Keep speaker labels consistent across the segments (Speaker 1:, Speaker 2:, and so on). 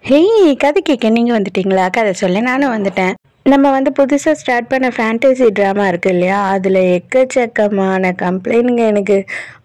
Speaker 1: Hey கதை கேட்க நீங்கள் வந்துட்டீங்களா கதை சொல்ல நானும் வந்துட்டேன் நம்ம வந்து புதுசாக ஸ்டார்ட் பண்ண ஃபேண்டசி ட்ராமா இருக்கு இல்லையா அதில் எக்கச்சக்கமான கம்ப்ளைண்ட்டுங்க எனக்கு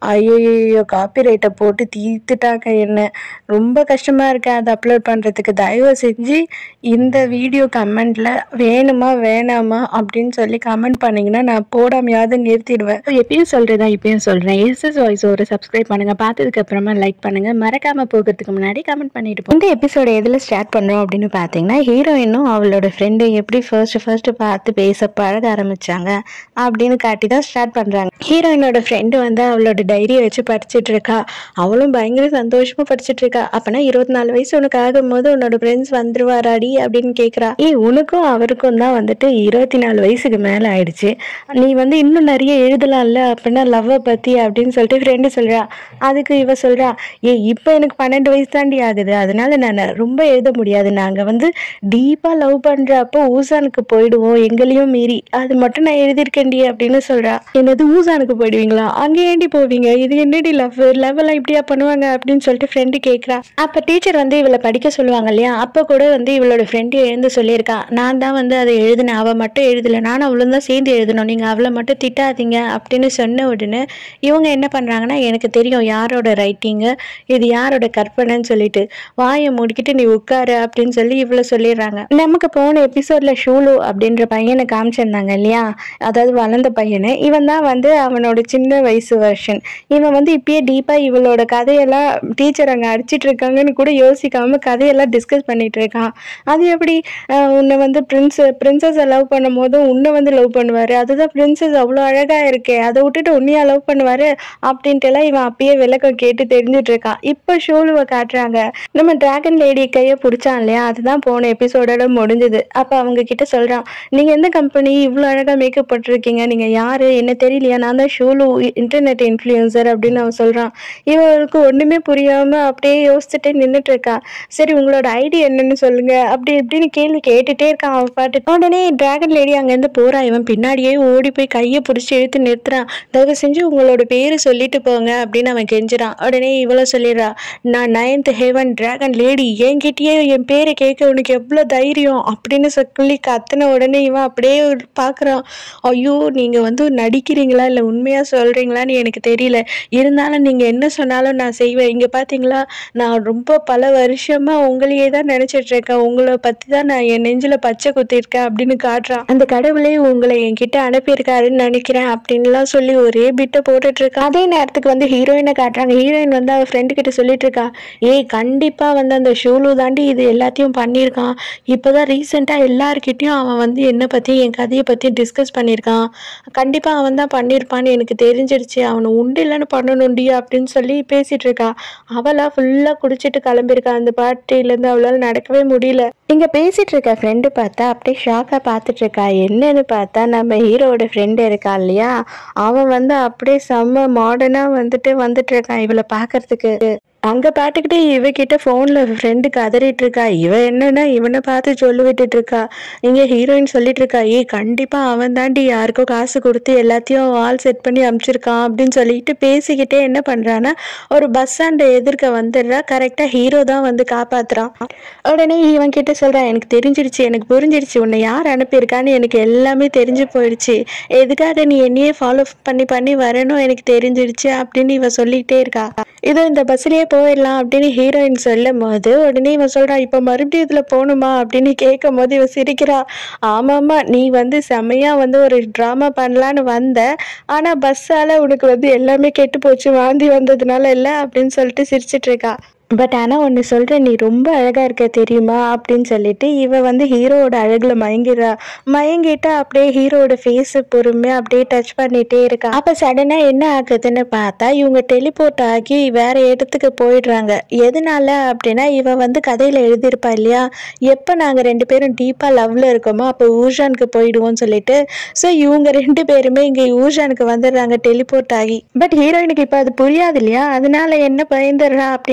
Speaker 1: ஐயோ காப்பிரைட்டை போட்டு தீர்த்துட்டாங்க என்ன ரொம்ப கஷ்டமாக இருக்கு அதை அப்லோட் பண்ணுறதுக்கு தயவு செஞ்சு இந்த வீடியோ கமெண்ட்டில் வேணுமா வேணாமா அப்படின்னு சொல்லி கமெண்ட் பண்ணிங்கன்னா நான் போடாமையாவது நிறுத்திடுவேன் எப்பயும் சொல்கிறதா இப்பயும் சொல்கிறேன் எஸ்எஸ் வாய்ஸ் ஒரு சப்ஸ்கிரைப் பண்ணுங்கள் பார்த்ததுக்கு அப்புறமா லைக் பண்ணுங்கள் மறக்காமல் போகிறதுக்கு முன்னாடி கமெண்ட் பண்ணிட்டு போங்க. இந்த எபிசோட எதில் ஸ்டார்ட் பண்ணுறோம் அப்படின்னு பார்த்தீங்கன்னா ஹீரோயினும் அவளோட ஃப்ரெண்டு எப்படி ஃபர்ஸ்ட் ஃபர்ஸ்ட் பார்த்து பேச பழக ஆரம்பிச்சாங்க அப்படின்னு காட்டி தான் ஸ்டார்ட் பண்ணுறாங்க ஹீரோயினோட ஃப்ரெண்டு வந்து அவளோட டைரியை வச்சு படிச்சுட்டு இருக்கா அவளும் பயங்கர சந்தோஷமா படிச்சுட்டு இருக்கா அப்பனா இருபத்தி நாலு வயசு உனக்கு ஆகும்போது உன்னோட ஃப்ரெண்ட்ஸ் வந்துருவாராடி அப்படின்னு கேட்குறா ஏய் உனக்கும் அவருக்கும் தான் வந்துட்டு இருபத்தி நாலு வயசுக்கு மேலே ஆயிடுச்சு நீ வந்து இன்னும் நிறைய எழுதலாம்ல அப்படின்னா லவ்வை பற்றி அப்படின்னு சொல்லிட்டு ஃப்ரெண்டு சொல்கிறா அதுக்கு இவ சொல்கிறா ஏய் இப்போ எனக்கு பன்னெண்டு வயசு தாண்டி ஆகுது அதனால நான் ரொம்ப எழுத முடியாது நாங்கள் வந்து டீப்பாக லவ் பண்ணுறப்போ ஊசானுக்கு போயிடுவோம் எங்களையும் மீறி அது மட்டும் நான் எழுதியிருக்கேன்டி அப்படின்னு சொல்கிறா என்னது ஊசானுக்கு போயிடுவீங்களா அங்கே ஏண்டி போவீங்க இது என்னடி லவ் லெவலாம் இப்படியா பண்ணுவாங்க அப்படின்னு சொல்லிட்டு ஃப்ரெண்டு கேட்குறா அப்போ டீச்சர் வந்து இவளை படிக்க சொல்லுவாங்க இல்லையா அப்போ கூட வந்து இவளோட ஃப்ரெண்டு எழுந்து சொல்லியிருக்கா நான் தான் வந்து அதை எழுதினேன் அவள் மட்டும் எழுதலை நானும் அவளும் தான் சேர்ந்து எழுதணும் நீங்கள் அவளை மட்டும் திட்டாதீங்க அப்படின்னு சொன்ன உடனே இவங்க என்ன பண்ணுறாங்கன்னா எனக்கு தெரியும் யாரோட ரைட்டிங்கு இது யாரோட கற்பனைன்னு சொல்லிட்டு வாயை மூடிக்கிட்டு நீ உட்காரு அப்படின்னு சொல்லி இவ்வளோ சொல்லிடுறாங்க நமக்கு போன எபிசோட்ல ஷூலு அப்படின்ற பையனை காமிச்சிருந்தாங்க இல்லையா அதாவது வளர்ந்த பையனை இவன் தான் வந்து அவனோட சின்ன வயசு வெர்ஷன் இவன் வந்து இப்பயே டீப்பாக இவளோட கதையெல்லாம் டீச்சர் அங்கே அடிச்சிட்டு இருக்காங்கன்னு கூட யோசிக்காம கதையெல்லாம் டிஸ்கஸ் பண்ணிட்டு இருக்கான் அது எப்படி அஹ், உன்னை வந்து பிரின்ஸ் பிரின்சஸை லவ் பண்ணும் போதும் உன்னை வந்து லவ் பண்ணுவார் அதுதான் பிரின்சஸ் அவ்வளோ அழகாக இருக்கே அதை விட்டுட்டு உன்னையா லவ் பண்ணுவார் அப்படின்ட்டு எல்லாம் இவன் அப்பயே விளக்கம் கேட்டு தெரிஞ்சுட்டு இருக்கான் இப்போ ஷூலுவை காட்டுறாங்க நம்ம டிராகன் லேடி கையை பிடிச்சான் இல்லையா அதுதான் போன எபிசோடோட முடிஞ்சது அப்போ அவங்க கிட்ட சொல்கிறான் நீங்கள் எந்த கம்பெனி இவ்வளோ அழகாக மேக்கப் போட்டிருக்கீங்க நீங்கள் யார் என்ன தெரியலையா நான் தான் ஷூலு இன்டர்நெட் இன்ஃப்ளூயன்சர் அப்படின்னு அவன் சொல்கிறான் இவளுக்கு ஒன்றுமே புரியாமல் அப்படியே யோசிச்சுட்டே நின்றுட்டு இருக்கா சரி உங்களோட ஐடி என்னன்னு சொல்லுங்க அப்படி இப்படின்னு கேள்வி கேட்டுட்டே இருக்கான் அவன் பாட்டு உடனே டிராகன் லேடி அங்கேருந்து போறா இவன் பின்னாடியே ஓடி போய் கையை பிடிச்சி இழுத்து நிறுத்துறான் தயவு செஞ்சு உங்களோட பேரு சொல்லிட்டு போங்க அப்படின்னு அவன் கெஞ்சுறான் உடனே இவ்வளோ சொல்லிடுறா நான் நயன்த் ஹேவன் டிராகன் லேடி என்கிட்டயே என் பேரை கேட்க உனக்கு எவ்வளோ தைரியம் அப்படின்னு சொல்லி கத்துன உடனே இவன் அப்படியே பார்க்குறான் ஐயோ நீங்கள் வந்து நடிக்கிறீங்களா இல்லை உண்மையாக சொல்கிறீங்களான்னு எனக்கு தெரியல இருந்தாலும் நீங்கள் என்ன சொன்னாலும் நான் செய்வேன் இங்கே பார்த்தீங்களா நான் ரொம்ப பல வருஷமாக உங்களையே தான் நினச்சிட்டு இருக்கேன் உங்களை பற்றி தான் நான் என் நெஞ்சில் பச்சை குத்திருக்கேன் அப்படின்னு காட்டுறான் அந்த கடவுளே உங்களை என்கிட்ட அனுப்பியிருக்காருன்னு நினைக்கிறேன் அப்படின்லாம் சொல்லி ஒரே பிட்டை போட்டுட்டு இருக்கா அதே நேரத்துக்கு வந்து ஹீரோயினை காட்டுறாங்க ஹீரோயின் வந்து அவள் ஃப்ரெண்டு கிட்ட சொல்லிட்டு இருக்கா ஏய் கண்டிப்பாக வந்து அந்த ஷூலு தாண்டி இது எல்லாத்தையும் பண்ணியிருக்கான் இப்போதான் ரீசெண்டாக எல்லார்கிட்டயும் அவன் வந்து என்னை பற்றி என் கதையை பற்றி டிஸ்கஸ் பண்ணியிருக்கான் கண்டிப்பாக அவன் தான் பண்ணியிருப்பான்னு எனக்கு தெரிஞ்சிடுச்சு அவனை உண்டு இல்லைன்னு பண்ணணும்டி அப்படின்னு சொல்லி பேசிட்டு இருக்கா அவளா ஃபுல்லாக குடிச்சிட்டு கிளம்பியிருக்கா அந்த பார்ட்டிலேருந்து அவளால் நடக்கவே முடியல இங்கே பேசிட்டு இருக்க ஃப்ரெண்டு பார்த்தா அப்படியே ஷாக்காக பார்த்துட்டு இருக்கா என்னன்னு பார்த்தா நம்ம ஹீரோவோட ஃப்ரெண்டு இருக்கா இல்லையா அவன் வந்து அப்படியே செம்ம மாடர்னாக வந்துட்டு வந்துட்டு இருக்கான் இவளை பார்க்கறதுக்கு அங்க பாட்டுக்கிட்டே இவகிட்ட போன்ல ஃப்ரெண்டு கதறிட்டு இருக்கா இவ என்னன்னா இவனை பார்த்து சொல்லி விட்டுட்டு இருக்கா இங்க ஹீரோயின் சொல்லிட்டு இருக்கா ஏய் கண்டிப்பா அவன் தாண்டி யாருக்கோ காசு கொடுத்து எல்லாத்தையும் ஆல் செட் பண்ணி அனுப்பிச்சிருக்கான் அப்படின்னு சொல்லிட்டு பேசிக்கிட்டே என்ன பண்றான்னா ஒரு பஸ் ஸ்டாண்ட் எதிர்க்க வந்துடுறா கரெக்டா ஹீரோ தான் வந்து காப்பாத்துறான் உடனே இவன் கிட்ட சொல்றான் எனக்கு தெரிஞ்சிடுச்சு எனக்கு புரிஞ்சிடுச்சு உன்னை யார் அனுப்பியிருக்கான்னு எனக்கு எல்லாமே தெரிஞ்சு போயிடுச்சு எதுக்காக நீ என்னையே ஃபாலோ பண்ணி பண்ணி வரணும் எனக்கு தெரிஞ்சிடுச்சு அப்படின்னு இவ சொல்லிட்டே இருக்கா இதோ இந்த பஸ்லயே போயிடலாம் அப்படின்னு ஹீரோயின் சொல்லும் போது உடனே இவன் சொல்றா இப்ப மறுபடியும் இதுல போகணுமா அப்படின்னு கேட்கும் போது இவ சிரிக்கிறா ஆமாமா நீ வந்து செமையா வந்து ஒரு ட்ராமா பண்ணலான்னு வந்த ஆனா பஸ்ஸால உனக்கு வந்து எல்லாமே கெட்டு போச்சு வாந்தி வந்ததுனால இல்ல அப்படின்னு சொல்லிட்டு சிரிச்சிட்டு இருக்கா பட் ஆனால் ஒன்று சொல்கிறேன் நீ ரொம்ப அழகாக இருக்க தெரியுமா அப்படின்னு சொல்லிட்டு இவ வந்து ஹீரோவோட அழகில் மயங்கிடுறா மயங்கிட்டு அப்படியே ஹீரோவோட ஃபேஸு பொறுமையாக அப்படியே டச் பண்ணிகிட்டே இருக்கா அப்போ சடனாக என்ன ஆகுதுன்னு பார்த்தா இவங்க டெலிபோர்ட் ஆகி வேற இடத்துக்கு போயிடுறாங்க எதனால அப்படின்னா இவ வந்து கதையில் எழுதியிருப்பா இல்லையா எப்போ நாங்கள் ரெண்டு பேரும் டீப்பாக லவ்வில் இருக்கோமோ அப்போ ஊர்ஜானுக்கு போயிடுவோம்னு சொல்லிட்டு ஸோ இவங்க ரெண்டு பேருமே இங்கே ஊர்ஜானுக்கு வந்துடுறாங்க டெலிபோர்ட் ஆகி பட் ஹீரோயினுக்கு இப்போ அது புரியாது இல்லையா அதனால என்ன பயந்துடுறா அப்படின்னு பார்த்தா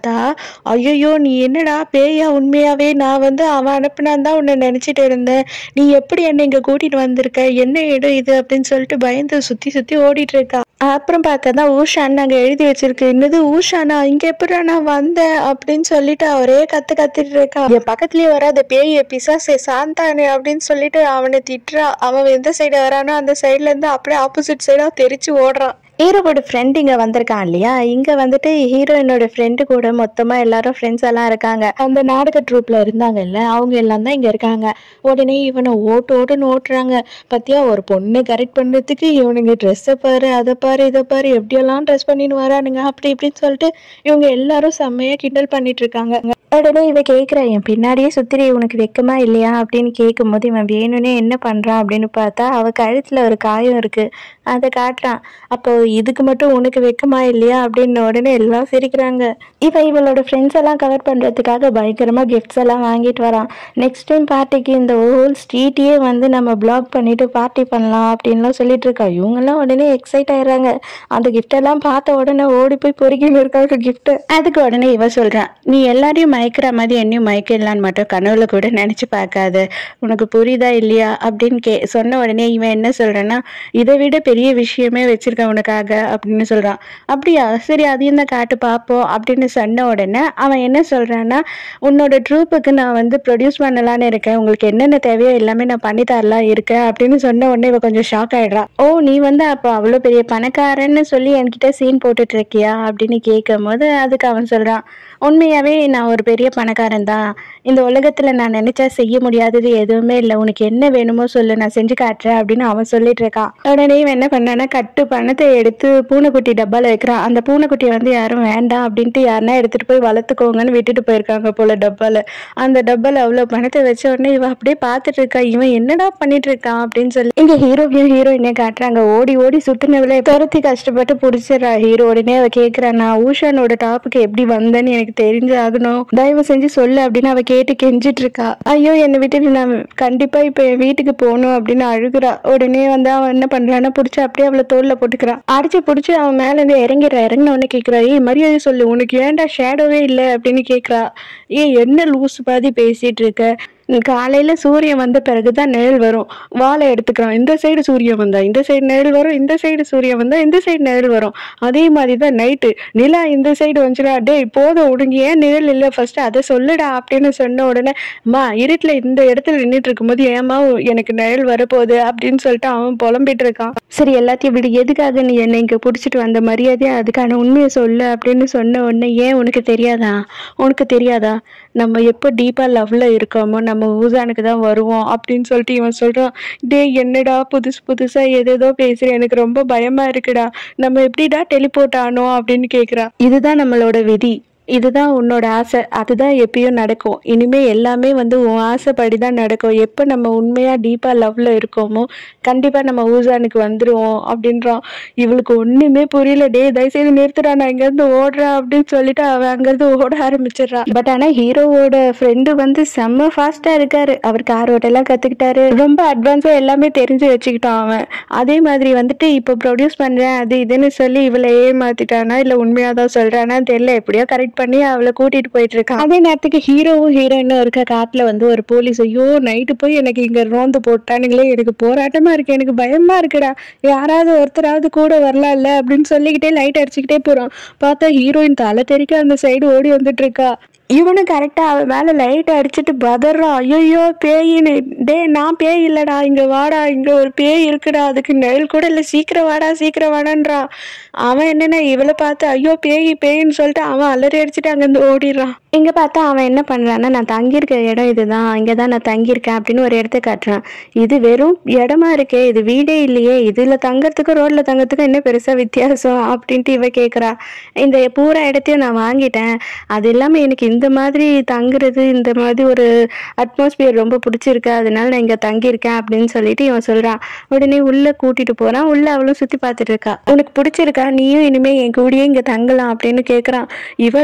Speaker 1: பார்த்தா ஐயோ நீ என்னடா பேயா உண்மையாவே நான் வந்து அவன் அனுப்புனான் தான் உன்னை நினைச்சிட்டு இருந்தேன் நீ எப்படி என்னை இங்க கூட்டிட்டு வந்திருக்க என்ன இடம் இது அப்படின்னு சொல்லிட்டு பயந்து சுத்தி சுத்தி ஓடிட்டு இருக்கா அப்புறம் பார்த்தா தான் ஊஷான்னு அங்கே எழுதி வச்சிருக்கு என்னது ஊஷானா இங்க எப்படி நான் வந்தேன் அப்படின்னு சொல்லிட்டு அவரே கத்து கத்திட்டு இருக்கா என் பக்கத்துலயே வராத பேய் பிசாசே சாந்தானே அப்படின்னு சொல்லிட்டு அவனை திட்டுறா அவன் எந்த சைடு வரானோ அந்த சைடுல இருந்து அப்படியே ஆப்போசிட் சைடா தெரிச்சு ஓடுறான் ஹீரோவோட ஃப்ரெண்ட் இங்க வந்திருக்கான் இல்லையா இங்க வந்துட்டு ஹீரோயினோட ஃப்ரெண்டு கூட மொத்தமா எல்லாரும் ஃப்ரெண்ட்ஸ் எல்லாம் இருக்காங்க அந்த நாடக ட்ரூப்ல இருந்தாங்கல்ல அவங்க எல்லாம் தான் இங்க இருக்காங்க உடனே இவனை ஓட்டு ஓட்டுன்னு ஓட்டுறாங்க பத்தியா ஒரு பொண்ணு கரெக்ட் பண்றதுக்கு இவனுங்க ட்ரெஸ்ஸை பாரு அதை பாரு இதை பாரு எப்படியெல்லாம் ட்ரெஸ் பண்ணின்னு வரானுங்க அப்படி இப்படின்னு சொல்லிட்டு இவங்க எல்லாரும் செம்மையா கிண்டல் பண்ணிட்டு இருக்காங்க உடனே இவ கேட்குறா என் பின்னாடியே சுத்திரி உனக்கு வெக்கமா இல்லையா அப்படின்னு கேட்கும்போது இவன் வேணும்னே என்ன பண்றான் அப்படின்னு பார்த்தா அவ கழுத்துல ஒரு காயம் இருக்கு அதை காட்டுறான் அப்போ இதுக்கு மட்டும் உனக்கு வெக்கமா இல்லையா அப்படின்னு உடனே எல்லாம் சிரிக்கிறாங்க இவன் இவளோட ஃப்ரெண்ட்ஸ் எல்லாம் கவர் பண்றதுக்காக பயங்கரமா கிஃப்ட்ஸ் எல்லாம் வாங்கிட்டு வரான் நெக்ஸ்ட் டைம் பார்ட்டிக்கு இந்த ஹோல் ஸ்ட்ரீட்டையே வந்து நம்ம பிளாக் பண்ணிட்டு பார்ட்டி பண்ணலாம் அப்படின்லாம் சொல்லிட்டு இருக்கா இவங்கெல்லாம் உடனே எக்ஸைட் ஆயிடுறாங்க அந்த gift எல்லாம் பார்த்த உடனே ஓடி போய் பொறுக்கின்னு இருக்காங்க gift அதுக்கு உடனே இவ சொல்றான் நீ எல்லாரையும் மயக்கிற மாதிரி என்னையும் மயக்கிடலான்னு மட்டும் கனவுல கூட நினைச்சு பார்க்காத உனக்கு புரியுதா இல்லையா அப்படின்னு கே சொன்ன உடனே இவன் என்ன சொல்றான்னா இதை விட பெரிய விஷயமே வச்சிருக்கேன் உனக்காக அப்படின்னு சொல்றான் அப்படியா சரி அதையும் தான் காட்டு பார்ப்போம் அப்படின்னு சொன்ன உடனே அவன் என்ன சொல்றான்னா உன்னோட ட்ரூப்புக்கு நான் வந்து ப்ரொடியூஸ் பண்ணலான்னு இருக்கேன் உங்களுக்கு என்னென்ன தேவையோ எல்லாமே நான் பண்ணி தரலாம் இருக்கேன் அப்படின்னு சொன்ன உடனே இவ கொஞ்சம் ஷாக் ஆயிடுறா ஓ நீ வந்து அப்போ அவ்வளோ பெரிய பணக்காரன்னு சொல்லி என்கிட்ட சீன் போட்டுட்டு இருக்கியா அப்படின்னு கேட்கும் போது அதுக்கு அவன் சொல்றான் உண்மையாவே நான் ஒரு பெரிய பணக்காரன் தான் இந்த உலகத்துல நான் நினைச்சா செய்ய முடியாதது எதுவுமே இல்லை உனக்கு என்ன வேணுமோ சொல்லு நான் செஞ்சு காட்டுறேன் அப்படின்னு அவன் சொல்லிட்டு இருக்கான் உடனே இவன் என்ன பண்ணான்னா கட்டு பணத்தை எடுத்து பூனைக்குட்டி டப்பால வைக்கிறான் அந்த பூனைக்குட்டியை வந்து யாரும் வேண்டாம் அப்படின்ட்டு யாருன்னா எடுத்துட்டு போய் வளர்த்துக்கோங்கன்னு விட்டுட்டு போயிருக்காங்க போல டப்பால அந்த டப்பால அவ்வளவு பணத்தை வச்ச உடனே இவன் அப்படியே பார்த்துட்டு இருக்கா இவன் என்னடா பண்ணிட்டு இருக்கான் அப்படின்னு சொல்லி இங்க ஹீரோவையும் ஹீரோயினையும் காட்டுறாங்க ஓடி ஓடி சுத்தினவளை துரத்தி கஷ்டப்பட்டு பிடிச்சிடறா ஹீரோ உடனே அவ கேக்குறா நான் ஊஷானோட டாப்புக்கு எப்படி வந்தேன்னு எனக்கு தெரிஞ்சு ஆகணும் தயவு செஞ்சு சொல்லு அப்படின்னு அவ கேட்டு கெஞ்சிட்டு இருக்கா ஐயோ என்னை விட்டுட்டு நான் கண்டிப்பா இப்ப என் வீட்டுக்கு போகணும் அப்படின்னு அழுகுறா உடனே வந்து அவன் என்ன பண்றான்னா புடிச்சு அப்படியே அவளை தோல்ல போட்டுக்கிறான் அடிச்சு புடிச்சு அவன் மேல இருந்து இறங்கிடுறா இறங்கின உடனே கேக்குறா ஏய் மரியாதை சொல்லு உனக்கு ஏன்டா ஷேடோவே இல்லை அப்படின்னு கேக்குறா ஏய் என்ன லூஸ் பாதி பேசிட்டு இருக்க காலையில சூரியன் வந்த பிறகுதான் நிழல் வரும் வாழை எடுத்துக்கிறான் இந்த சைடு சூரியன் வந்தா இந்த சைடு நிழல் வரும் இந்த சைடு சூரியன் வந்தா இந்த சைடு நிழல் வரும் அதே மாதிரி தான் நைட்டு நிலா இந்த சைடு வந்துச்சுடா டேய் போதும் உனக்கு ஏன் நிழல் இல்லை ஃபர்ஸ்ட் அதை சொல்லுடா அப்படின்னு சொன்ன உடனே அம்மா இருட்டில் இந்த இடத்துல நின்றுட்டு இருக்கும்போது ஏமா எனக்கு நிழல் வரப்போகுது அப்படின்னு சொல்லிட்டு அவன் புலம்பிட்டு இருக்கான் சரி எல்லாத்தையும் விடு எதுக்காக நீ என்னை இங்கே பிடிச்சிட்டு வந்த மரியாதையா அதுக்கான உண்மையை சொல்லு அப்படின்னு சொன்ன உடனே ஏன் உனக்கு தெரியாதா உனக்கு தெரியாதா நம்ம எப்போ டீப்பா லவ்ல இருக்கோமோ நம்ம ஊசானுக்கு தான் வருவோம் அப்படின்னு சொல்லிட்டு இவன் சொல்றான் டேய் என்னடா புதுசு புதுசா எதேதோ பேசுற எனக்கு ரொம்ப பயமா இருக்குடா நம்ம எப்படிடா டெலிபோர்ட் ஆனோம் அப்படின்னு கேக்குறான் இதுதான் நம்மளோட விதி இதுதான் உன்னோட ஆசை அதுதான் எப்பயும் நடக்கும் இனிமே எல்லாமே வந்து உன் ஆசைப்படி தான் நடக்கும் எப்போ நம்ம உண்மையா டீப்பா லவ்ல இருக்கோமோ கண்டிப்பா நம்ம ஊசானுக்கு வந்துருவோம் அப்படின்றான் இவளுக்கு ஒண்ணுமே புரியல டே தயவுசெய்து நிறுத்துறா நான் இங்கேருந்து ஓடுறேன் அப்படின்னு சொல்லிட்டு அவன் அங்கேருந்து ஓட ஆரம்பிச்சிடுறான் பட் ஆனா ஹீரோவோட ஃப்ரெண்டு வந்து செம்ம ஃபாஸ்டா இருக்காரு அவர் கார் ஓட்டெல்லாம் கத்துக்கிட்டாரு ரொம்ப அட்வான்ஸா எல்லாமே தெரிஞ்சு வச்சுக்கிட்டான் அவன் அதே மாதிரி வந்துட்டு இப்போ ப்ரொடியூஸ் பண்றேன் அது இதுன்னு சொல்லி இவளை ஏமாத்திட்டானா இல்ல உண்மையா தான் சொல்றானா தெரியல எப்படியோ கரெக்ட் பண்ணி அவளை கூட்டிட்டு போயிட்டு இருக்கான் அதே நேரத்துக்கு ஹீரோவும் ஹீரோயினும் இருக்க காட்டுல வந்து ஒரு போலீஸ் ஐயோ நைட்டு போய் எனக்கு இங்க ரோந்து போட்டானுங்களே எனக்கு போராட்டமா இருக்கு எனக்கு பயமா இருக்குடா யாராவது ஒருத்தராவது கூட வரலாம்ல அப்படின்னு சொல்லிக்கிட்டே லைட் அடிச்சுக்கிட்டே போறான் பார்த்தா ஹீரோயின் தலை தெறிக்க அந்த சைடு ஓடி வந்துட்டு இருக்கா இவனும் கரெக்டா அவன் மேல லைட் அடிச்சுட்டு பதறான் ஐயோ பேயின்னு டே நான் பேய் இல்லடா இங்க வாடா இங்க ஒரு பேய் இருக்குடா அதுக்கு நிழல் கூட இல்ல சீக்கிரம் வாடா சீக்கிரம் வாடான்றான் அவன் என்னன்னா இவளை பார்த்து ஐயோ பேய் பேயின்னு சொல்லிட்டு அவன் அலறி அடிச்சுட்டு அங்கிருந்து ஓடிடுறான் இங்க பார்த்தா அவன் என்ன பண்றான்னா நான் தங்கியிருக்க இடம் இதுதான் இங்க தான் நான் தங்கியிருக்கேன் அப்படின்னு ஒரு இடத்த காட்டுறான் இது வெறும் இடமா இருக்கே இது வீடே இல்லையே இதுல தங்கறதுக்கும் ரோட்ல தங்கறதுக்கும் என்ன பெருசா வித்தியாசம் அப்படின்ட்டு இவ கேக்குறா இந்த பூரா இடத்தையும் நான் வாங்கிட்டேன் அது இல்லாம எனக்கு இந்த மாதிரி தங்குறது இந்த மாதிரி ஒரு அட்மாஸ்பியர் ரொம்ப பிடிச்சிருக்கு அதனால நான் இங்க தங்கியிருக்கேன் அப்படின்னு சொல்லிட்டு இவன் சொல்றான் உடனே உள்ள கூட்டிட்டு போறான் உள்ள அவளும் சுத்தி பார்த்துட்டு இருக்கா உனக்கு பிடிச்சிருக்கா நீயும் இனிமே என் கூடயே இங்க தங்கலாம் அப்படின்னு கேக்குறான் இவ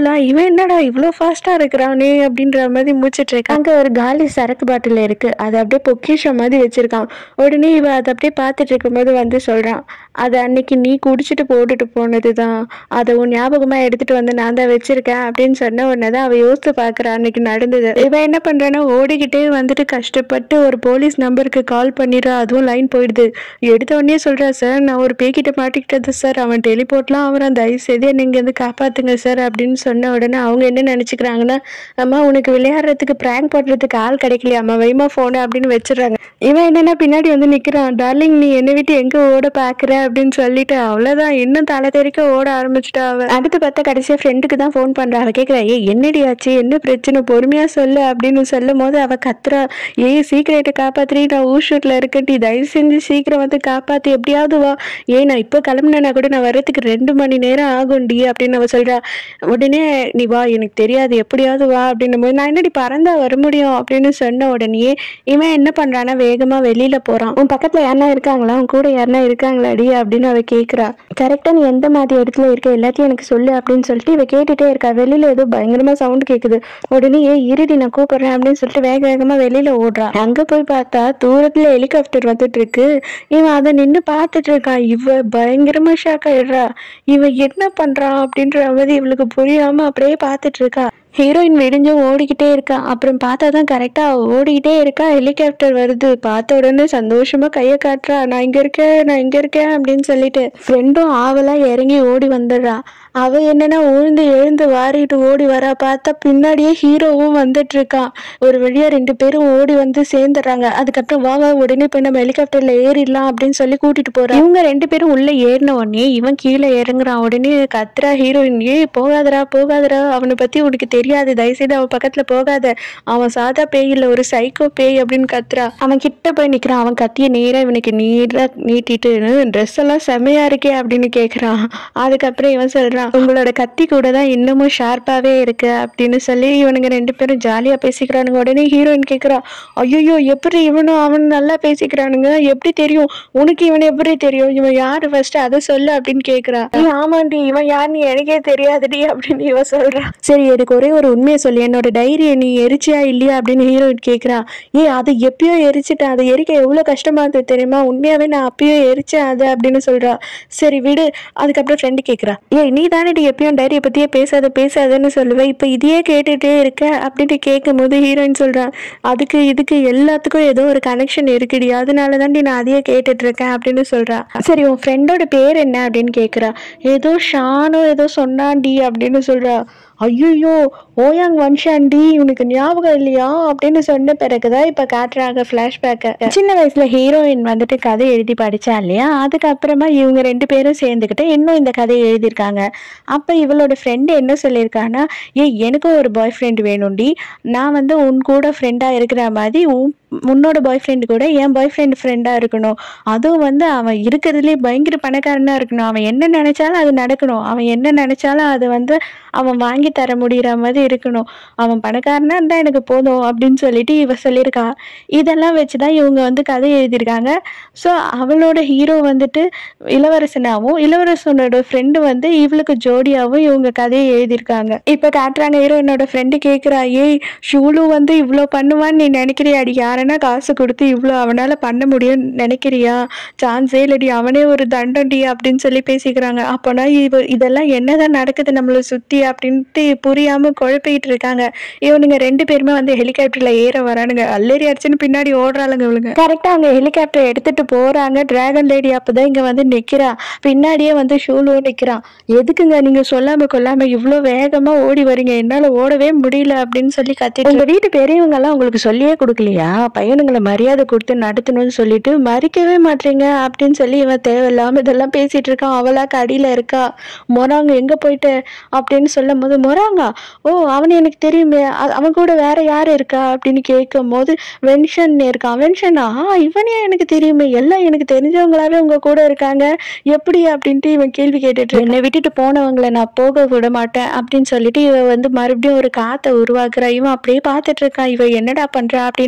Speaker 1: இவங்கெல்லாம் இவன் என்னடா இவ்வளோ ஃபாஸ்டா இருக்கிறானே அப்படின்ற மாதிரி மூச்சிட்டு இருக்கான் அங்க ஒரு காலி சரக்கு பாட்டில் இருக்கு அதை அப்படியே பொக்கிஷம் மாதிரி வச்சிருக்கான் உடனே இவ அதை அப்படியே பார்த்துட்டு இருக்கும்போது வந்து சொல்றான் அது அன்னைக்கு நீ குடிச்சிட்டு போட்டுட்டு போனது தான் அதை உன் ஞாபகமா எடுத்துட்டு வந்து நான் தான் வச்சிருக்கேன் அப்படின்னு சொன்ன உடனே தான் அவ யோசித்து பார்க்கறா அன்னைக்கு நடந்தது இவன் என்ன பண்றான்னா ஓடிக்கிட்டே வந்துட்டு கஷ்டப்பட்டு ஒரு போலீஸ் நம்பருக்கு கால் பண்ணிடுறா அதுவும் லைன் போயிடுது எடுத்த உடனே சொல்றா சார் நான் ஒரு பேக்கிட்ட மாட்டிக்கிட்டது சார் அவன் டெலிபோர்ட்லாம் அவன் தயவு செய்து என்னை இங்கேருந்து காப்பாத்துங்க சார் அப்படின்னு சொன்ன உடனே அவங்க என்ன நினைச்சுக்கிறாங்கன்னா அம்மா உனக்கு விளையாடுறதுக்கு ப்ராங்க் போடுறதுக்கு ஆள் கிடைக்கலையாம்மா வைமா ஃபோனு அப்படின்னு வச்சிடுறாங்க இவன் என்னன்னா பின்னாடி வந்து நிக்கிறான் டார்லிங் நீ என்னை விட்டு எங்க ஓட பாக்குற அப்படின்னு சொல்லிட்டு அவ்வளவுதான் இன்னும் தலை தெறிக்க ஓட ஆரம்பிச்சிட்டா அவ அடுத்து பார்த்தா கடைசியா ஃப்ரெண்டுக்கு தான் ஃபோன் பண்றா அவ கேக்குறா ஏய் என்னடி ஆச்சு என்ன பிரச்சனை பொறுமையா சொல்லு அப்படின்னு சொல்லும் போது அவ கத்துறா ஏய் சீக்கிரட்டை காப்பாத்துறி நான் ஊஷூர்ல இருக்கட்டி தயவு செஞ்சு சீக்கிரம் வந்து காப்பாத்து எப்படியாவது வா ஏய் நான் இப்போ கிளம்புனேன்னா கூட நான் வர்றதுக்கு ரெண்டு மணி நேரம் ஆகும்டி அப்படின்னு அவ சொல்றா உடனே நீ வா எனக்கு தெரியாது எப்படியாவது வா அப்படின்னும் போது நான் என்னடி பறந்தா வர முடியும் அப்படின்னு சொன்ன உடனே இவன் என்ன பண்றான்னா வேகமா வெளியில போறான் உன் பக்கத்துல யாருனா இருக்காங்களா உன் கூட யாருனா இருக்காங்களாடி அப்படின்னு அவ கேக்குறா கரெக்டா நீ எந்த மாதிரி இடத்துல இருக்க எல்லாத்தையும் எனக்கு சொல்லு அப்படின்னு சொல்லிட்டு இவ கேட்டுட்டே இருக்கா வெளியில ஏதோ பயங்கரமா சவுண்ட் கேக்குது உடனே ஏ இருடி நான் கூப்பிடுறேன் அப்படின்னு சொல்லிட்டு வேக வேகமா வெளியில ஓடுறா அங்க போய் பார்த்தா தூரத்துல ஹெலிகாப்டர் வந்துட்டு இருக்கு இவன் அதை நின்னு பார்த்துட்டு இருக்கான் இவ பயங்கரமா ஷாக் ஆயிடுறா இவன் என்ன பண்றான் அப்படின்ற மாதிரி இவளுக்கு புரியாம அப்படியே பார்த்துட்டு இருக்கா ஹீரோயின் விடிஞ்சும் ஓடிக்கிட்டே இருக்கா அப்புறம் பார்த்தா தான் கரெக்டா ஓடிக்கிட்டே இருக்கா ஹெலிகாப்டர் வருது பார்த்த உடனே சந்தோஷமா கையை காட்டுறா நான் இங்க இருக்கேன் நான் இங்க இருக்கேன் அப்படின்னு சொல்லிட்டு ஃப்ரெண்டும் ஆவலா இறங்கி ஓடி வந்துடுறா அவ என்னன்னா உழுந்து எழுந்து வாரிட்டு ஓடி வரா பார்த்தா பின்னாடியே ஹீரோவும் வந்துட்டு இருக்கான் ஒரு வழியா ரெண்டு பேரும் ஓடி வந்து சேர்ந்துடுறாங்க அதுக்கப்புறம் வா வா உடனே போய் நம்ம ஹெலிகாப்டர்ல ஏறிடலாம் அப்படின்னு சொல்லி கூட்டிட்டு போறான் இவங்க ரெண்டு பேரும் உள்ள ஏறின உடனே இவன் கீழே இறங்குறான் உடனே கத்துறா ஹீரோயின் ஏய் போகாதடா போகாதடா அவனை பத்தி உனக்கு தெரியாது தயவுசெய்து அவன் பக்கத்துல போகாத அவன் சாதா பேய் இல்ல ஒரு சைக்கோ பேய் அப்படின்னு கத்துறா அவன் கிட்ட போய் நிக்கிறான் அவன் கத்திய நேரா இவனுக்கு நீரா நீட்டிட்டு ட்ரெஸ் எல்லாம் செமையா இருக்கே அப்படின்னு கேக்குறான் அதுக்கப்புறம் இவன் சொல்றான் உங்களோட கத்தி கூட தான் இன்னமும் ஷார்ப்பாவே இருக்கு அப்படின்னு சொல்லி இவனுங்க ரெண்டு பேரும் ஜாலியா பேசிக்கிறானுங்க உடனே ஹீரோயின் கேக்குறா ஐயோ எப்படி இவனும் அவனும் நல்லா பேசிக்கிறானுங்க எப்படி தெரியும் உனக்கு இவனை எப்படி தெரியும் இவன் யாரு ஃபர்ஸ்ட் அதை சொல்லு அப்படின்னு கேக்குறா "ஏய், ஆமாண்டி இவன் யாருன்னு எனக்கே தெரியாதுடி அப்படின்னு இவ சொல்றா சரி எனக்கு ஒரே ஒரு உண்மையை சொல்லு என்னோட டைரியை நீ எரிச்சியா இல்லையா அப்படின்னு ஹீரோயின் கேக்குறா ஏய் அதை எப்பயோ எரிச்சிட்டேன் அதை எரிக்க எவ்வளவு கஷ்டமா இருந்தது தெரியுமா உண்மையாவே நான் அப்பயோ எரிச்சேன் அது அப்படின்னு சொல்றா சரி விடு அதுக்கப்புறம் ஃப்ரெண்டு கேக்குறா ஏய் நீ தானடி எப்பயும் டைரியை பத்தியே பேசாத பேசாதன்னு சொல்லுவேன் இப்போ இதையே கேட்டுட்டே இருக்க அப்படின்ட்டு கேட்கும்போது ஹீரோயின் சொல்றா அதுக்கு இதுக்கு எல்லாத்துக்கும் ஏதோ ஒரு கனெக்ஷன் இருக்குடி அதனால தாண்டி நான் அதையே கேட்டுட்டு இருக்கேன் அப்படின்னு சொல்றா சரி உன் ஃப்ரெண்டோட பேர் என்ன அப்படின்னு கேக்குறா ஏதோ ஷானோ ஏதோ சொன்னான்டி அப்படின்னு சொல்றா ஐயோ ஓயாங் வன்ஷாண்டி உனக்கு ஞாபகம் இல்லையா அப்படின்னு சொன்ன பிறகுதான் இப்ப காட்டுறாங்க பிளாஷ்பேக்கை சின்ன வயசுல ஹீரோயின் வந்துட்டு கதை எழுதி படிச்சா இல்லையா அதுக்கப்புறமா இவங்க ரெண்டு பேரும் சேர்ந்துக்கிட்டு இன்னும் இந்த கதையை எழுதியிருக்காங்க அப்ப இவளோட ஃப்ரெண்டு என்ன சொல்லியிருக்கான்னா ஏய் எனக்கும் ஒரு பாய் ஃப்ரெண்ட் வேணும்டி நான் வந்து உன் கூட ஃப்ரெண்டா இருக்கிற மாதிரி உன் உன்னோட பாய் ஃப்ரெண்டு கூட என் பாய் ஃப்ரெண்ட் ஃப்ரெண்டாக இருக்கணும் அதுவும் வந்து அவன் இருக்கிறதுலே பயங்கர பணக்காரனாக இருக்கணும் அவன் என்ன நினைச்சாலும் அது நடக்கணும் அவன் என்ன நினைச்சாலும் அது வந்து அவன் வாங்கி தர முடிகிற மாதிரி இருக்கணும் அவன் பணக்காரனா இருந்தால் எனக்கு போதும் அப்படின்னு சொல்லிட்டு இவ சொல்லியிருக்கா இதெல்லாம் வச்சு தான் இவங்க வந்து கதை எழுதியிருக்காங்க ஸோ அவளோட ஹீரோ வந்துட்டு இளவரசனாகவும் இளவரசனோட ஃப்ரெண்டு வந்து இவளுக்கு ஜோடியாகவும் இவங்க கதையை எழுதியிருக்காங்க இப்போ காட்டுறாங்க ஹீரோயினோட ஃப்ரெண்டு கேட்குறா ஏய் ஷூலு வந்து இவ்வளோ பண்ணுவான்னு நீ நினைக்கிறியாடி யாருன்னா காசு கொடுத்து இவ்வளோ அவனால் பண்ண முடியும்னு நினைக்கிறியா சான்ஸே இல்லடி அவனே ஒரு தண்டன்டி அப்படின்னு சொல்லி பேசிக்கிறாங்க அப்போனா இவ இதெல்லாம் என்னதான் நடக்குது நம்மளை சுற்றி அப்படின்ட்டு புரியாமல் குழப்பிக்கிட்டு இருக்காங்க இவனுங்க ரெண்டு பேருமே வந்து ஹெலிகாப்டரில் ஏற வரானுங்க அல்லேரி அடிச்சுன்னு பின்னாடி ஓடுறாளுங்க இவளுங்க கரெக்டாக அவங்க ஹெலிகாப்டர் எடுத்துட்டு போகிறாங்க டிராகன் லேடி அப்பதான் இங்கே வந்து நிற்கிறா பின்னாடியே வந்து ஷூலோ நிற்கிறான் எதுக்குங்க நீங்கள் சொல்லாமல் கொல்லாமல் இவ்வளோ வேகமாக ஓடி வரீங்க என்னால் ஓடவே முடியல அப்படின்னு சொல்லி கத்திட்டு உங்கள் வீட்டு பெரியவங்கெல்லாம் உங்களுக்கு சொல்லியே கொடுக்கலையா பையனுங்களை மரியாதை கொடுத்து நடத்தணும்னு சொல்லிட்டு மறிக்கவே மாட்டீங்க அப்படின்னு சொல்லி இவன் தேவையில்லாம இதெல்லாம் பேசிட்டு இருக்கான் அவளாக்கு அடியில இருக்கா மொராங்க எங்க போயிட்டு அப்படின்னு சொல்லும் போது மொராங்கா ஓ அவன் எனக்கு தெரியுமே அ- அவன் கூட வேற யார் இருக்கா அப்படின்னு கேட்கும் போது வென்ஷன் இருக்கான் வென்ஷனா ஆ இவனே எனக்கு தெரியுமே எல்லாம் எனக்கு தெரிஞ்சவங்களாவே உங்க கூட இருக்காங்க எப்படி அப்படின்ட்டு இவன் கேள்வி கேட்டுட்டு இருக்கான். என்னை விட்டுட்டு போனவங்களை நான் போக விட மாட்டேன் அப்படின்னு சொல்லிட்டு இவ வந்து மறுபடியும் ஒரு காத்தை உருவாக்குறா இவன் அப்படியே பார்த்துட்டு இருக்கான் இவ என்னடா பண்றா அப்படின்ற மாதிரி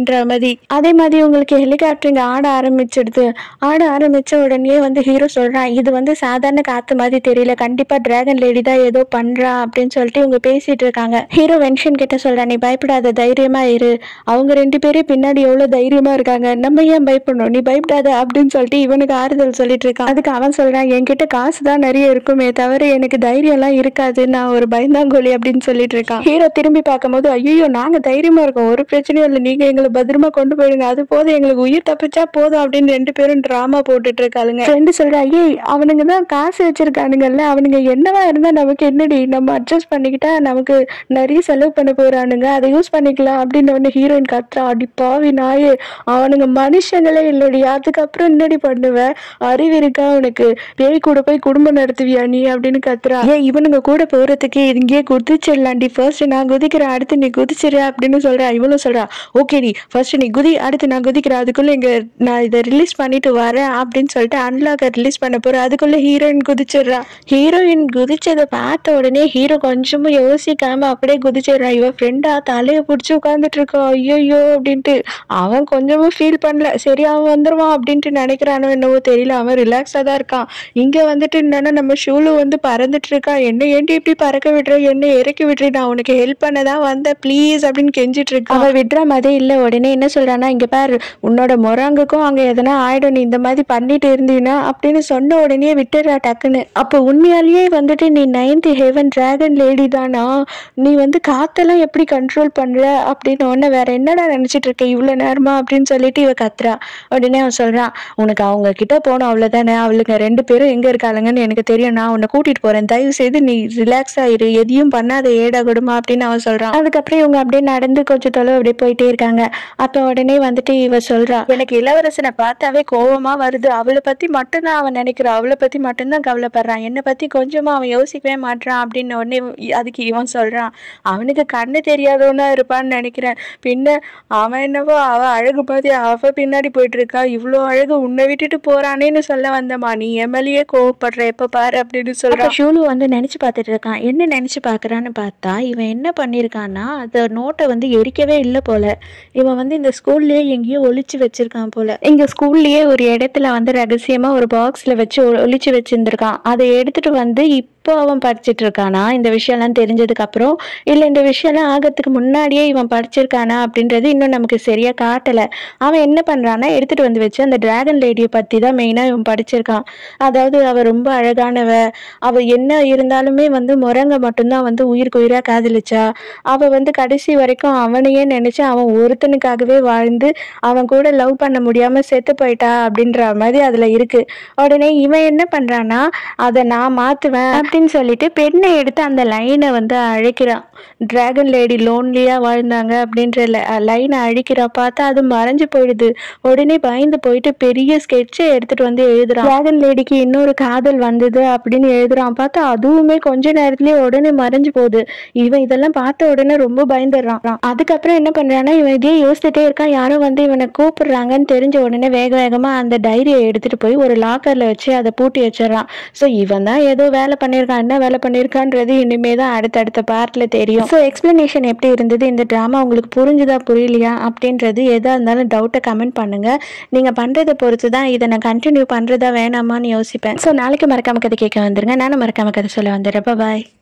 Speaker 1: மாதிரி அதே மாதிரி உங்களுக்கு ஹெலிகாப்டர் இங்கே ஆட ஆரம்பிச்சிடுது ஆட ஆரம்பிச்ச உடனே வந்து ஹீரோ சொல்றான் இது வந்து சாதாரண காத்து மாதிரி தெரியல கண்டிப்பா டிராகன் லேடி தான் ஏதோ பண்றா அப்படின்னு சொல்லிட்டு இவங்க பேசிட்டு இருக்காங்க ஹீரோ வென்ஷன் கிட்ட சொல்றான் நீ பயப்படாத தைரியமா இரு அவங்க ரெண்டு பேரும் பின்னாடி எவ்வளவு தைரியமா இருக்காங்க நம்ம ஏன் பயப்படணும் நீ பயப்படாத அப்படின்னு சொல்லிட்டு இவனுக்கு ஆறுதல் சொல்லிட்டு இருக்கான் அதுக்கு அவன் சொல்றான் என்கிட்ட காசு தான் நிறைய இருக்குமே தவிர எனக்கு தைரியம் எல்லாம் இருக்காது நான் ஒரு பயந்தாங்கோலி அப்படின்னு சொல்லிட்டு இருக்கான் ஹீரோ திரும்பி பார்க்கும்போது ஐயோ நாங்க தைரியமா இருக்கோம் ஒரு பிரச்சனையும் இல்லை நீங்க எங்களை பத்திரமா கொண்டு போயிடுங்க அது போதும் எங்களுக்கு உயிர் தப்பிச்சா போதும் அப்படின்னு ரெண்டு பேரும் டிராமா போட்டுட்டு இருக்காளுங்க ஃப்ரெண்டு சொல்றா ஐயே அவனுங்க தான் காசு வச்சிருக்கானுங்கல்ல அவனுங்க என்னவா இருந்தா நமக்கு என்னடி நம்ம அட்ஜஸ்ட் பண்ணிக்கிட்டா நமக்கு நிறைய செலவு பண்ண போறானுங்க அதை யூஸ் பண்ணிக்கலாம் அப்படின்னு ஒன்று ஹீரோயின் கத்துறா அடி பாவி நாயே அவனுங்க மனுஷங்களே இல்லடி அதுக்கப்புறம் என்னடி பண்ணுவ அறிவு இருக்கா அவனுக்கு பேய் கூட போய் குடும்பம் நடத்துவியா நீ அப்படின்னு கத்துறா ஏன் இவனுங்க கூட போறதுக்கு இங்கேயே குதிச்சிடலாண்டி ஃபர்ஸ்ட் நான் குதிக்கிறேன் அடுத்து நீ குதிச்சிரு அப்படின்னு சொல்றா இவளும் சொல்றா ஓகேடி ஃபர்ஸ்ட் நீ குதி அடுத்து நான் குதிக்கிறேன் அதுக்குள்ள இங்க நான் இதை ரிலீஸ் பண்ணிட்டு வரேன் அப்படின்னு சொல்லிட்டு அன்லாக்கை ரிலீஸ் பண்ண போறேன் அதுக்குள்ள ஹீரோயின் குதிச்சிடுறா ஹீரோயின் குதிச்சதை பார்த்த உடனே ஹீரோ கொஞ்சமும் யோசிக்காம அப்படியே குதிச்சிடுறா இவ ஃப்ரெண்டா தலையை பிடிச்சி உட்காந்துட்டு இருக்கா ஐயோ அப்படின்ட்டு அவன் கொஞ்சமும் ஃபீல் பண்ணல சரி அவன் வந்துருவான் அப்படின்ட்டு நினைக்கிறானோ என்னவோ தெரியல அவன் ரிலாக்ஸாக தான் இருக்கான் இங்க வந்துட்டு என்னன்னா நம்ம ஷூலு வந்து பறந்துட்டு இருக்கான் என்ன ஏன்டி இப்படி பறக்க விடுற என்ன இறக்கி விடுற நான் உனக்கு ஹெல்ப் பண்ண தான் வந்தேன் ப்ளீஸ் அப்படின்னு கெஞ்சிட்டு இருக்கான் அவன் விடுற மாதிரி இல்லை உடனே என்ன சொல்றான்னா இங்க பாரு உன்னோட முறாங்குக்கும் அங்க எதனா ஆயிடும் நீ இந்த மாதிரி பண்ணிட்டு இருந்தீன்னா அப்படின்னு சொன்ன உடனே விட்டுறா டக்குன்னு அப்போ உண்மையாலேயே வந்துட்டு நீ நைன்த் ஹெவன் டிராகன் லேடி தானா நீ வந்து காத்தெல்லாம் எப்படி கண்ட்ரோல் பண்ற அப்படின்னு உடனே வேற என்னடா நினைச்சிட்டு இருக்க இவ்வளவு நேரமா அப்படின்னு சொல்லிட்டு இவ கத்துறா உடனே அவன் சொல்றான் உனக்கு அவங்க கிட்ட போனோம் அவ்வளவுதானே அவளுங்க ரெண்டு பேரும் எங்க இருக்காளுங்கன்னு எனக்கு தெரியும் நான் உன்னை கூட்டிட்டு போறேன் தயவு செய்து நீ ரிலாக்ஸ் ஆயிரு எதையும் பண்ணாத ஏடா கொடுமா அப்படின்னு அவன் சொல்றான் அதுக்கப்புறம் இவங்க அப்படியே நடந்து கொஞ்சம் தொலைவு அப்படியே போயிட்டே இருக்காங்க அப்ப உடனே வந்துட்டு இவ சொல்றா எனக்கு இளவரசனை பார்த்தாவே கோவமா வருது அவளை பத்தி மட்டும்தான் அவன் நினைக்கிறான் அவளை பத்தி மட்டும்தான் கவலைப்படுறான் என்னை பத்தி கொஞ்சமா அவன் யோசிக்கவே மாட்றான் அப்படின்னு உடனே அதுக்கு இவன் சொல்றான் அவனுக்கு கண்ணு தெரியாதவனா இருப்பான்னு நினைக்கிறேன் பின்ன அவன் என்னவோ அவ அழகு பார்த்து அவ பின்னாடி போயிட்டு இருக்கா இவ்வளோ அழகு உன்னை விட்டுட்டு போறானேன்னு சொல்ல வந்தம்மா நீ எம்எல்ஏ கோவப்படுற எப்ப பாரு அப்படின்னு சொல்றான் ஷூலு வந்து நினைச்சு பார்த்துட்டு இருக்கான் என்ன நினைச்சு பார்க்கறான்னு பார்த்தா இவன் என்ன பண்ணியிருக்கான்னா அந்த நோட்டை வந்து எரிக்கவே இல்லை போல இவன் வந்து இந்த ஸ்கூல்லயே எங்கேயோ ஒளிச்சு வச்சிருக்கான் போல இங்க ஸ்கூல்லயே ஒரு இடத்துல வந்து ரகசியமா ஒரு பாக்ஸ்ல வச்சு ஒ- ஒளிச்சு வச்சிருந்திருக்கான் அதை எடுத்துட்டு வந்து இப்போ அவன் படிச்சிட்டு இருக்கானா இந்த விஷயம்லாம் தெரிஞ்சதுக்கு அப்புறம் இல்ல இந்த விஷயம்லாம் ஆகிறதுக்கு முன்னாடியே இவன் படிச்சிருக்கானா அப்படின்றது இன்னும் நமக்கு சரியா காட்டல அவன் என்ன பண்றான்னா எடுத்துட்டு வந்து வச்சு அந்த டிராகன் லேடியை பத்தி தான் மெயினா இவன் படிச்சிருக்கான் அதாவது அவ ரொம்ப அழகானவ அவ என்ன இருந்தாலுமே வந்து முரங்க மட்டும்தான் வந்து உயிருக்கு உயிரா காதலிச்சா அவ வந்து கடைசி வரைக்கும் அவனையே நினைச்சு அவன் ஒருத்தனுக்காகவே வாழ்ந்து அவன் கூட லவ் பண்ண முடியாம செத்து போயிட்டா அப்படின்ற மாதிரி அதுல இருக்கு உடனே இவன் என்ன பண்றான்னா அதை நான் மாத்துவேன் அப்படின்னு சொல்லிட்டு பெண்ணை எடுத்து அந்த லைனை வந்து அழைக்கிறான் டிராகன் லேடி லோன்லியா வாழ்ந்தாங்க அப்படின்ற லைனை அழிக்கிறா பார்த்தா அது மறைஞ்சு போயிடுது உடனே பயந்து போயிட்டு பெரிய ஸ்கெட்சை எடுத்துட்டு வந்து எழுதுறான் டிராகன் லேடிக்கு இன்னொரு காதல் வந்தது அப்படின்னு எழுதுறான் பார்த்தா அதுவுமே கொஞ்ச நேரத்திலேயே உடனே மறைஞ்சு போகுது இவன் இதெல்லாம் பார்த்த உடனே ரொம்ப பயந்துடுறான் அதுக்கப்புறம் என்ன பண்றான்னா இவன் இதே யோசிச்சுட்டே இருக்கான் யாரோ வந்து இவனை கூப்பிடுறாங்கன்னு தெரிஞ்ச உடனே வேக வேகமா அந்த டைரியை எடுத்துட்டு போய் ஒரு லாக்கர்ல வச்சு அதை பூட்டி வச்சிடறான் ஸோ இவன் தான் ஏதோ வேலை பண்ணியிருக்கான் என்ன வேலை பண்ணியிருக்கான்றது இனிமே தான் அடுத்தடுத்த பார்ட்ல தெரியும் ஸோ எக்ஸ்பிளனேஷன் எப்படி இருந்தது இந்த ட்ராமா உங்களுக்கு புரிஞ்சுதா புரியலையா அப்படின்றது எதா இருந்தாலும் டவுட்டை கமெண்ட் பண்ணுங்க நீங்க பண்றதை பொறுத்து தான் இதை நான் கண்டினியூ பண்றதா வேணாமான்னு யோசிப்பேன் ஸோ நாளைக்கு மறக்காம கதை கேட்க வந்துருங்க நானும் மறக்காம கதை சொல்ல வந்துடுறேன் பாய்